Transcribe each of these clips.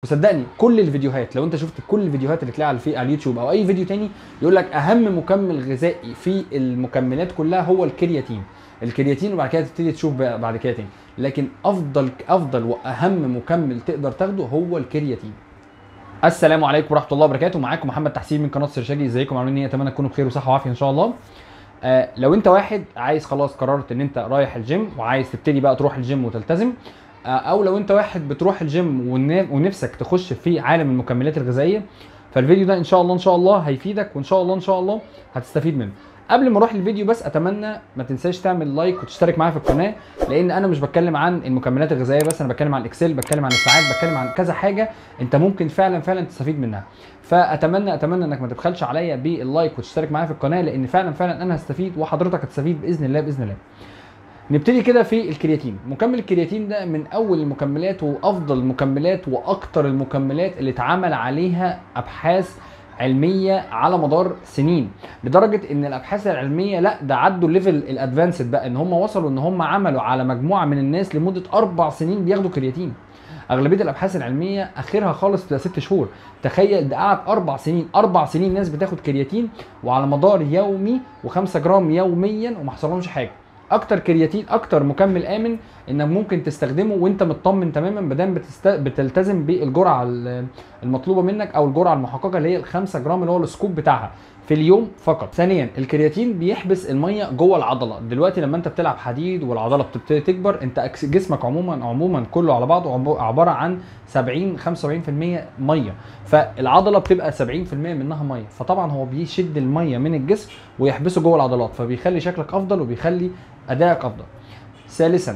وصدقني كل الفيديوهات لو انت شفت كل الفيديوهات اللي تلاقيها على الفي- على اليوتيوب او اي فيديو تاني يقول لك اهم مكمل غذائي في المكملات كلها هو الكرياتين الكرياتين وبعد كده تبتدي تشوف بقى بعد كده تاني لكن افضل افضل واهم مكمل تقدر تاخده هو الكرياتين السلام عليكم ورحمه الله وبركاته معاكم محمد تحسين من قناه سرشاجي ازيكم عاملين ايه اتمنى تكونوا بخير وصحه وعافيه ان شاء الله آه لو انت واحد عايز خلاص قررت ان انت رايح الجيم وعايز تبتدي بقى تروح الجيم وتلتزم آه او لو انت واحد بتروح الجيم ون- ونفسك تخش في عالم المكملات الغذائيه فالفيديو ده ان شاء الله ان شاء الله هيفيدك وان شاء الله ان شاء الله هتستفيد منه قبل ما اروح للفيديو بس اتمنى ما تنساش تعمل لايك وتشترك معايا في القناه لان انا مش بتكلم عن المكملات الغذائيه بس انا بتكلم عن الاكسل بتكلم عن الساعات بتكلم عن كذا حاجه انت ممكن فعلا فعلا تستفيد منها فاتمنى اتمنى انك ما تبخلش عليا باللايك وتشترك معايا في القناه لان فعلا فعلا انا هستفيد وحضرتك هتستفيد باذن الله باذن الله نبتدي كده في الكرياتين مكمل الكرياتين ده من اول المكملات وافضل المكملات واكتر المكملات اللي اتعمل عليها ابحاث علميه على مدار سنين لدرجه ان الابحاث العلميه لا ده عدوا الليفل الادفانسد بقى ان هم وصلوا ان هم عملوا على مجموعه من الناس لمده اربع سنين بياخدوا كرياتين اغلبيه الابحاث العلميه اخرها خالص بتبقى ست شهور تخيل ده قعد اربع سنين اربع سنين ناس بتاخد كرياتين وعلى مدار يومي و5 جرام يوميا وما حصلهمش حاجه اكتر كرياتين اكتر مكمل امن انك ممكن تستخدمه وانت مطمن تماما ما دام بتست... بتلتزم بالجرعه ال- المطلوبه منك او الجرعه المحققه اللي هي ال 5 جرام اللي هو السكوب بتاعها في اليوم فقط ثانيا الكرياتين بيحبس الميه جوه العضله دلوقتي لما انت بتلعب حديد والعضله بتبتدي تكبر انت أكس- جسمك عموما عموما كله على بعضه عب- عباره عن 70 75% ميه فالعضله بتبقى 70% منها ميه فطبعا هو بيشد الميه من الجسم ويحبسه جوه العضلات فبيخلي شكلك افضل وبيخلي ادائك افضل ثالثا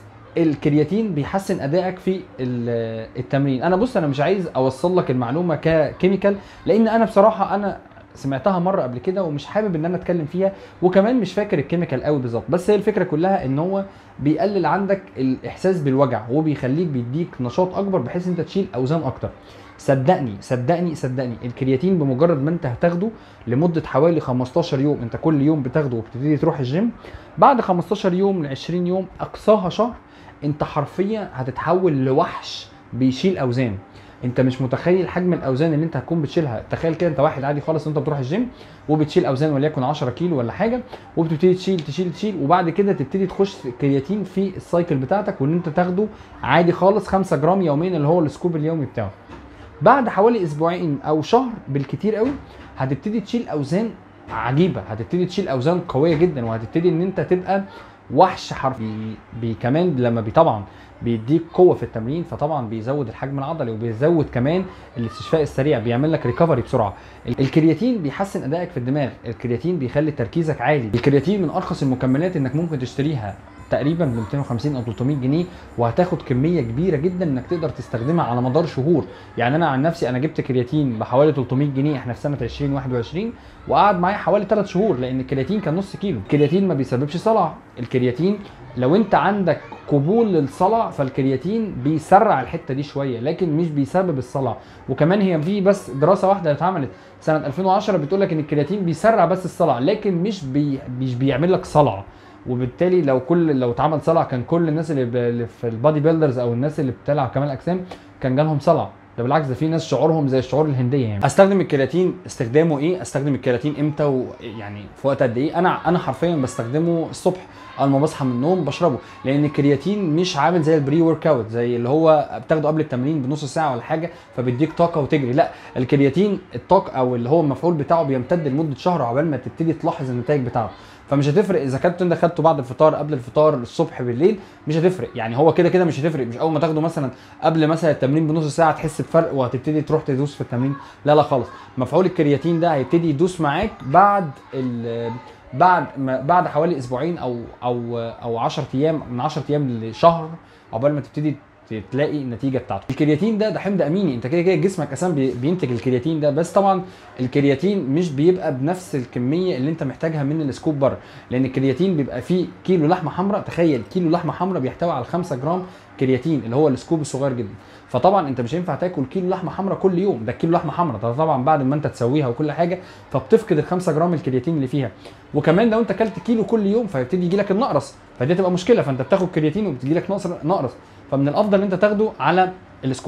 الكرياتين بيحسن ادائك في ال- التمرين انا بص انا مش عايز اوصل لك المعلومه ككيميكال لان انا بصراحه انا سمعتها مره قبل كده ومش حابب ان انا اتكلم فيها وكمان مش فاكر الكيميكال قوي بالظبط بس هي الفكره كلها ان هو بيقلل عندك الاحساس بالوجع وبيخليك بيديك نشاط اكبر بحيث انت تشيل اوزان اكتر صدقني صدقني صدقني الكرياتين بمجرد ما انت هتاخده لمده حوالي 15 يوم انت كل يوم بتاخده وبتبتدي تروح الجيم بعد 15 يوم ل 20 يوم اقصاها شهر انت حرفيا هتتحول لوحش بيشيل اوزان انت مش متخيل حجم الاوزان اللي انت هتكون بتشيلها تخيل كده انت واحد عادي خالص انت بتروح الجيم وبتشيل اوزان وليكن 10 كيلو ولا حاجه وبتبتدي تشيل تشيل تشيل وبعد كده تبتدي تخش في الكرياتين في السايكل بتاعتك وان انت تاخده عادي خالص 5 جرام يوميا اللي هو السكوب اليومي بتاعه بعد حوالي اسبوعين او شهر بالكتير قوي هتبتدي تشيل اوزان عجيبه هتبتدي تشيل اوزان قويه جدا وهتبتدي ان انت تبقى وحش حرفي بي كمان لما بي طبعا بيديك قوه في التمرين فطبعا بيزود الحجم العضلي وبيزود كمان الاستشفاء السريع بيعمل لك ريكفري بسرعه ال- الكرياتين بيحسن ادائك في الدماغ الكرياتين بيخلي تركيزك عالي الكرياتين من ارخص المكملات انك ممكن تشتريها تقريبا ب 250 او 300 جنيه وهتاخد كميه كبيره جدا انك تقدر تستخدمها على مدار شهور يعني انا عن نفسي انا جبت كرياتين بحوالي 300 جنيه احنا في سنه 2021 وقعد معايا حوالي 3 شهور لان الكرياتين كان نص كيلو الكرياتين ما بيسببش صلع الكرياتين لو انت عندك قبول للصلع فالكرياتين بيسرع الحته دي شويه لكن مش بيسبب الصلع وكمان هي في بس دراسه واحده اتعملت سنه 2010 بتقول لك ان الكرياتين بيسرع بس الصلع لكن مش بي مش بيعمل لك صلع وبالتالي لو كل لو اتعمل صلع كان كل الناس اللي, ب... اللي في البادي بيلدرز او الناس اللي بتلعب كمال اجسام كان جالهم صلع ده بالعكس ده في ناس شعورهم زي الشعور الهنديه يعني استخدم الكرياتين استخدامه ايه استخدم الكرياتين امتى ويعني في وقت قد ايه انا انا حرفيا بستخدمه الصبح اول ما بصحى من النوم بشربه لان الكرياتين مش عامل زي البري ورك اوت زي اللي هو بتاخده قبل التمرين بنص ساعه ولا حاجه فبيديك طاقه وتجري لا الكرياتين الطاقه او اللي هو المفعول بتاعه بيمتد لمده شهر عقبال ما تبتدي تلاحظ النتائج بتاعته فمش هتفرق اذا كنت انت خدته بعد الفطار قبل الفطار الصبح بالليل مش هتفرق يعني هو كده كده مش هتفرق مش اول ما تاخده مثلا قبل مثلا التمرين بنص ساعه تحس بفرق وهتبتدي تروح تدوس في التمرين لا لا خالص مفعول الكرياتين ده هيبتدي يدوس معاك بعد ال بعد ما بعد حوالي اسبوعين او او او 10 ايام من 10 ايام لشهر عقبال ما تبتدي تلاقي النتيجه بتاعته الكرياتين ده ده حمض اميني انت كده كده جسمك اساسا بي- بينتج الكرياتين ده بس طبعا الكرياتين مش بيبقى بنفس الكميه اللي انت محتاجها من السكوب بره لان الكرياتين بيبقى فيه كيلو لحمه حمراء تخيل كيلو لحمه حمراء بيحتوي على 5 جرام كرياتين اللي هو السكوب الصغير جدا فطبعا انت مش هينفع تاكل كيلو لحمه حمراء كل يوم ده كيلو لحمه حمراء ده طبعا بعد ما انت تسويها وكل حاجه فبتفقد ال 5 جرام الكرياتين اللي فيها وكمان لو انت اكلت كيلو كل يوم فيبتدي يجي لك النقرس فدي تبقى مشكله فانت بتاخد كرياتين وبتجي لك نقص نقرس فمن الافضل ان انت تاخده على السكوب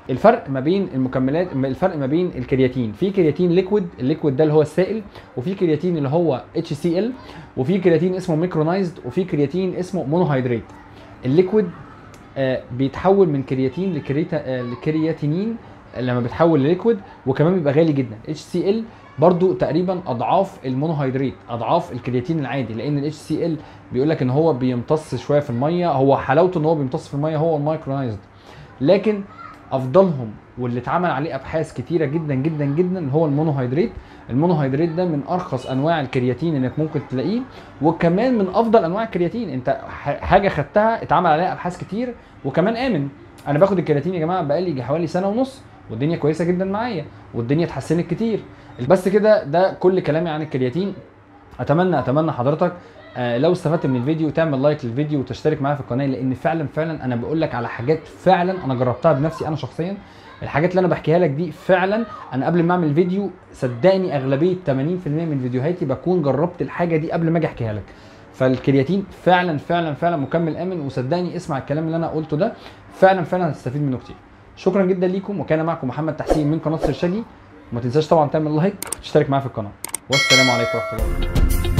الفرق ما بين المكملات الفرق ما بين الكرياتين في كرياتين ليكويد الليكويد ده اللي هو السائل وفي كرياتين اللي هو اتش سي ال وفي كرياتين اسمه ميكرونايزد وفي كرياتين اسمه مونوهيدريت الليكويد آه بيتحول من كرياتين لكريتا آه لكرياتينين لما بيتحول لليكويد وكمان بيبقى غالي جدا اتش سي ال برضو تقريبا اضعاف المونوهيدريت اضعاف الكرياتين العادي لان الاتش سي ال بيقول لك ان هو بيمتص شويه في الميه هو حلاوته ان هو بيمتص في الميه هو المايكرونايزد لكن افضلهم واللي اتعمل عليه ابحاث كتيره جدا جدا جدا هو المونوهيدريت المونوهيدريت ده من ارخص انواع الكرياتين انك ممكن تلاقيه وكمان من افضل انواع الكرياتين انت حاجه خدتها اتعمل عليها ابحاث كتير وكمان امن انا باخد الكرياتين يا جماعه بقالي حوالي سنه ونص والدنيا كويسه جدا معايا والدنيا اتحسنت كتير بس كده ده كل كلامي عن الكرياتين اتمنى اتمنى حضرتك آه لو استفدت من الفيديو تعمل لايك للفيديو وتشترك معايا في القناه لان فعلا فعلا انا بقول لك على حاجات فعلا انا جربتها بنفسي انا شخصيا الحاجات اللي انا بحكيها لك دي فعلا انا قبل ما اعمل فيديو صدقني اغلبيه 80% من فيديوهاتي بكون جربت الحاجه دي قبل ما اجي احكيها لك فالكرياتين فعلا فعلا فعلا مكمل امن وصدقني اسمع الكلام اللي انا قلته ده فعلا فعلا هتستفيد منه كتير شكرا جدا ليكم وكان معكم محمد تحسين من قناه سرشاجي وما تنساش طبعا تعمل لايك وتشترك معايا في القناه والسلام عليكم ورحمه الله